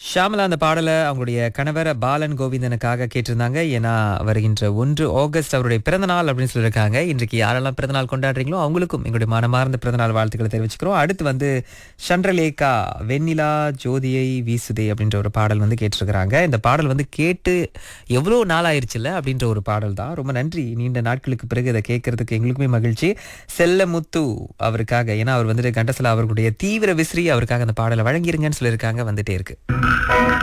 ஷாமலா அந்த பாடலை அவங்களுடைய கணவர் பாலன் கோவிந்தனுக்காக கேட்டிருந்தாங்க ஏன்னா வருகின்ற ஒன்று ஆகஸ்ட் அவருடைய பிறந்த நாள் அப்படின்னு சொல்லியிருக்காங்க இன்றைக்கு யாரெல்லாம் பிறந்த நாள் கொண்டாடுறீங்களோ அவங்களுக்கும் எங்களுடைய மனமார்ந்த பிறந்த நாள் வாழ்த்துக்களை தெரிவிச்சுக்கிறோம் அடுத்து வந்து சந்திரலேகா வெண்ணிலா ஜோதியை வீசுதே அப்படின்ற ஒரு பாடல் வந்து கேட்டிருக்கிறாங்க இந்த பாடல் வந்து கேட்டு எவ்வளோ நாள் ஆயிருச்சுல்ல அப்படின்ற ஒரு பாடல் தான் ரொம்ப நன்றி நீண்ட நாட்களுக்கு பிறகு இதை கேட்கறதுக்கு எங்களுக்குமே மகிழ்ச்சி செல்லமுத்து அவருக்காக ஏன்னா அவர் வந்துட்டு கண்டசலா அவர்களுடைய தீவிர விசிறி அவருக்காக அந்த பாடலை வழங்கிருங்கன்னு சொல்லியிருக்காங்க வந்துட்டே இருக்கு